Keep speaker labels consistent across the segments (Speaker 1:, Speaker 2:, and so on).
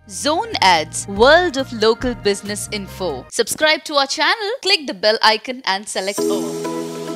Speaker 1: Zone Ads, World of Local Business Info. Subscribe to our channel, click the bell icon and select all.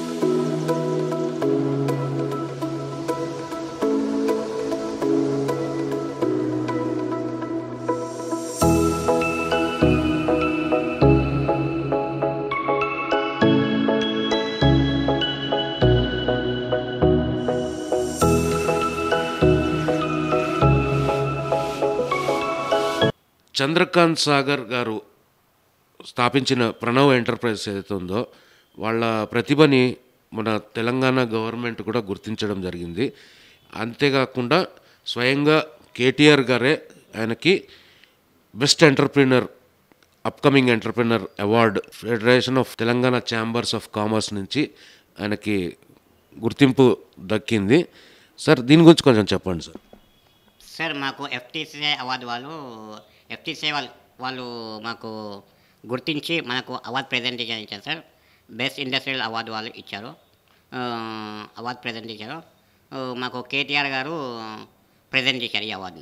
Speaker 2: Chandrakant Sagar గారు స్థాపించిన Pranav enterprises ఏదైతే ఉందో వాళ్ళ ప్రతిభని మన Telangana government కూడా గుర్తించడం జరిగింది అంతేకాకుండా స్వయంగా కేటీఆర్ గారే ఆయనకి best entrepreneur upcoming entrepreneur award federation of Telangana chambers of commerce నుంచి ఆయనకి గుర్తింపు దక్కింది సార్ దీని గురించి కొంచెం చెప్పండి సార్
Speaker 3: సార్ మాకు ఎఫ్టీసీ అవార్డు వాళ్ళు ఎఫ్టీసీ వాళ్ళు వాళ్ళు మాకు గుర్తించి మనకు అవార్డు ప్రజెంటేషన్ ఇచ్చారు సార్ బెస్ట్ ఇండస్ట్రియల్ అవార్డు వాళ్ళు ఇచ్చారు ఆ, అవార్డు ప్రజెంట్ ఇచ్చారు ఆ, మాకు కేటీఆర్ గారు ప్రజెంట్ చేశారు ఈ అవార్డును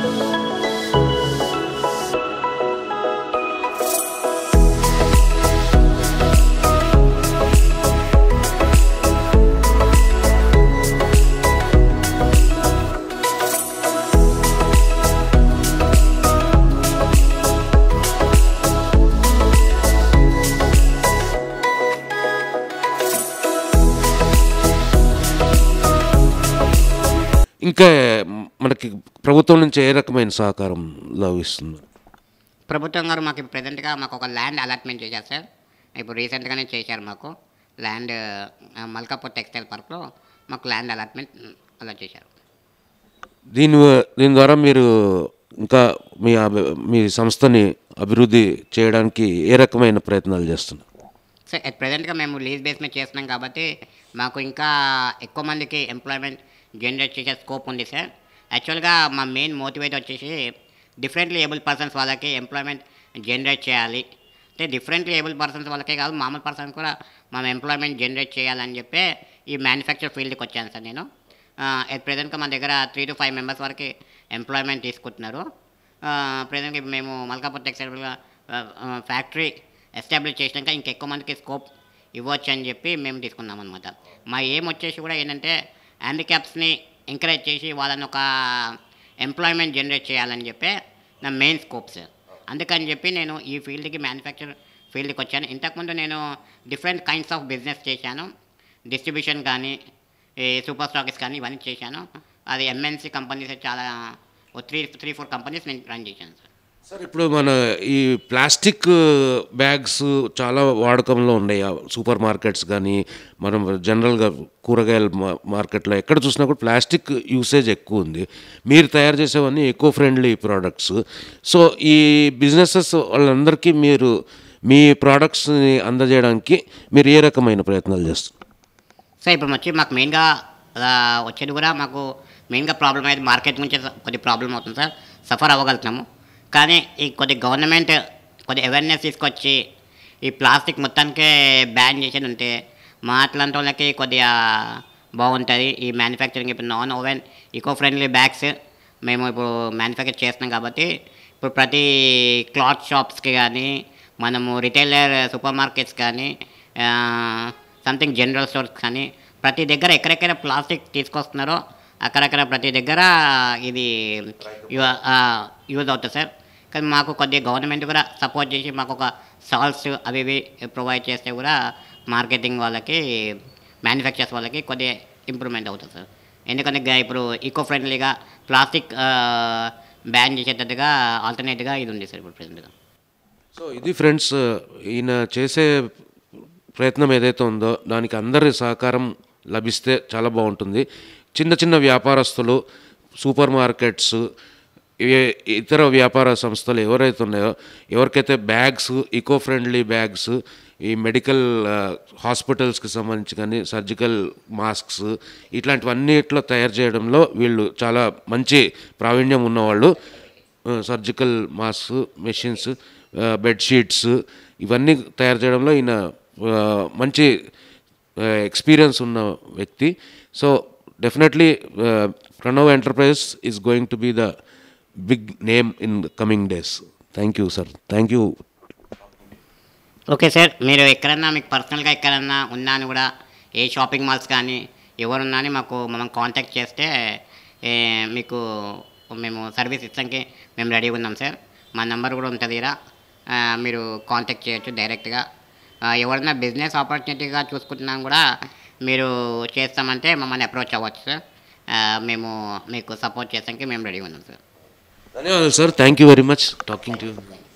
Speaker 2: ఇంకా మనకి ప్రభుత్వం నుంచి ఏ రకమైన సహకారం లభిస్తుంది
Speaker 3: ప్రభుత్వం గారు మాకు ప్రజెంట్గా మాకు ఒక ల్యాండ్ అలాట్మెంట్ చేశారు సార్ ఇప్పుడు రీసెంట్గానే చేశారు మాకు ల్యాండ్ ఆ, మల్కాపూర్ టెక్స్టైల్ పార్క్లో మాకు ల్యాండ్ అలాట్మెంట్ అలా చేశారు
Speaker 2: దీని దీని ద్వారా మీరు ఇంకా మీ అభి- మీ సంస్థని అభివృద్ధి చేయడానికి ఏ రకమైన ప్రయత్నాలు చేస్తున్నారు
Speaker 3: సో అట్ ప్రజెంట్గా మేము లీజ్ బేస్ మీద చేస్తున్నాం కాబట్టి మాకు ఇంకా ఎక్కువ మందికి ఎంప్లాయ్మెంట్ జనరేట్ చేసే స్కోప్ ఉంది సార్ యాక్చువల్గా మా మెయిన్ మోటివేట్ వచ్చేసి డిఫరెంట్లీ ఏబుల్ పర్సన్స్ వాళ్ళకి ఎంప్లాయ్మెంట్ జనరేట్ చేయాలి అంటే డిఫరెంట్లీ ఏబుల్ పర్సన్స్ వాళ్ళకే కాదు మామూలు పర్సన్స్ కూడా మనం ఎంప్లాయ్మెంట్ జనరేట్ చేయాలని చెప్పి ఈ మ్యానుఫ్యాక్చర్ ఫీల్డ్కి వచ్చాను సార్ నేను ఎట్ ప్రజెంట్గా మా దగ్గర త్రీ టు ఫైవ్ మెంబర్స్ వరకు ఎంప్లాయ్మెంట్ తీసుకుంటున్నారు ప్రజెంట్గా మేము మల్కాపూర్ టెక్స్టైల్ ఫ్యాక్టరీ ఎస్టాబ్లిష్ చేసినాక ఇంకెక్కువ మందికి స్కోప్ ఇవ్వచ్చు అని చెప్పి మేము తీసుకున్నాం అనమాట మా ఏం వచ్చేసి కూడా ఏంటంటే హ్యాండిక్యాప్స్ని ఎంకరేజ్ చేసి వాళ్ళని ఒక ఎంప్లాయ్మెంట్ జనరేట్ చేయాలని చెప్పి నా మెయిన్ స్కోప్స్ అందుకని చెప్పి నేను ఈ ఫీల్డ్కి మ్యానుఫ్యాక్చర్ ఫీల్డ్కి వచ్చాను ఇంతకుముందు నేను డిఫరెంట్ కైండ్స్ ఆఫ్ బిజినెస్ చేశాను డిస్ట్రిబ్యూషన్ కానీ ఈ సూపర్ స్టాక్స్ కానీ ఇవన్నీ చేశాను అది ఎంఎన్సీ కంపెనీస్ చాలా ఓ త్రీ త్రీ ఫోర్ కంపెనీస్ నేను రన్ చేశాను సార్
Speaker 2: సార్ ఇప్పుడు మన ఈ ప్లాస్టిక్ బ్యాగ్స్ చాలా వాడకంలో ఉన్నాయి ఆ సూపర్ మార్కెట్స్ కానీ మనం జనరల్గా కూరగాయల మా- మార్కెట్లో ఎక్కడ చూసినా కూడా ప్లాస్టిక్ యూసేజ్ ఎక్కువ ఉంది మీరు తయారు చేసేవన్నీ ఎకో ఫ్రెండ్లీ ప్రోడక్ట్స్ సో ఈ బిజినెసెస్ వాళ్ళందరికీ మీరు మీ ప్రోడక్ట్స్ని అందజేయడానికి మీరు ఏ రకమైన ప్రయత్నాలు చేస్తున్నారు
Speaker 3: సో ఇప్పుడు వచ్చి మాకు మెయిన్గా ఆ, వచ్చేది కూడా మాకు మెయిన్గా ప్రాబ్లం అయ్యేది మార్కెట్ నుంచి కొద్ది ప్రాబ్లం అవుతుంది సార్ సఫర్ అవ్వగలుగుతున్నాము కానీ ఈ కొద్ది గవర్నమెంట్ కొద్ది అవేర్నెస్ తీసుకొచ్చి ఈ ప్లాస్టిక్ మొత్తానికే బ్యాన్ చేసేది ఉంటే మా అట్లాంటి వాళ్ళకి కొద్దిగా బాగుంటుంది ఈ మ్యానుఫ్యాక్చరింగ్ ఇప్పుడు non woven eco friendly bags మేము ఇప్పుడు మ్యానుఫ్యాక్చర్ చేస్తున్నాం కాబట్టి ఇప్పుడు ప్రతి క్లాత్ షాప్స్కి కానీ మనము రిటైలర్ సూపర్ మార్కెట్స్ కానీ సంథింగ్ జనరల్ స్టోర్స్ కానీ ప్రతి దగ్గర ఎక్కడెక్కడ ప్లాస్టిక్ తీసుకొస్తున్నారో అక్కడక్కడ ప్రతి దగ్గర ఇది యూజ్ అవుతుంది సార్ కానీ మాకు కొద్దిగా గవర్నమెంట్ కూడా సపోర్ట్ చేసి మాకు ఒక సాల్ట్స్ అవి ఇవి ప్రొవైడ్ చేస్తే కూడా మార్కెటింగ్ వాళ్ళకి మ్యానుఫ్యాక్చర్స్ వాళ్ళకి కొద్దిగా ఇంప్రూవ్మెంట్ అవుతుంది సార్ ఎందుకంటే గా- ఇప్పుడు ఈకో ఫ్రెండ్లీగా ప్లాస్టిక్ బ్యాన్ చేసేటట్టుగా ఆల్టర్నేట్గా ఇది ఉంది సార్ ఇప్పుడు ప్రజెంట్గా
Speaker 2: సో ఇది ఫ్రెండ్స్ ఈయన చేసే ప్రయత్నం ఏదైతే ఉందో దానికి అందరి సహకారం లభిస్తే చాలా బాగుంటుంది చిన్న చిన్న వ్యాపారస్తులు సూపర్ మార్కెట్స్ ఏ- ఇతర వ్యాపార సంస్థలు ఎవరైతే ఉన్నాయో ఎవరికైతే బ్యాగ్స్ ఈకో ఫ్రెండ్లీ బ్యాగ్స్ ఈ మెడికల్ ఆ, హాస్పిటల్స్కి సంబంధించి కానీ సర్జికల్ మాస్క్స్ ఇట్లాంటివన్నిట్లో తయారు చేయడంలో వీళ్ళు చాలా మంచి ప్రావీణ్యం ఉన్నవాళ్ళు సర్జికల్ మాస్క్ మెషిన్స్ బెడ్షీట్స్ ఇవన్నీ తయారు చేయడంలో ఈయన ఆ, మంచి ఎక్స్పీరియన్స్ ఉన్న వ్యక్తి so definitely Pranav enterprises is going to be the big name in coming days thank you sir thank you
Speaker 3: okay sir మీరు ఎక్కడన్నా మీకు పర్సనల్గా ఎక్కడన్నా ఉన్నా అని కూడా ఏ షాపింగ్ మాల్స్ కానీ ఎవరున్నా అని మాకు మనం కాంటాక్ట్ చేస్తే ఏ, మీకు మేము సర్వీస్ ఇస్తానికి మేము రెడీగా ఉన్నాం సార్ మా నెంబర్ కూడా ఉంటుంది ఇక్కడ ఆ, మీరు కాంటాక్ట్ చేయొచ్చు డైరెక్ట్గా ఆ, ఎవరైనా బిజినెస్ ఆపర్చునిటీగా చూసుకుంటున్నాం కూడా మీరు చేస్తామంటే మమ్మల్ని అప్రోచ్ అవ్వచ్చు సార్ ఆ, మేము మీకు సపోర్ట్ చేసానికి మేము రెడీగా ఉన్నాం సార్
Speaker 2: ధన్యవాదాలు sir thank you very much talking to you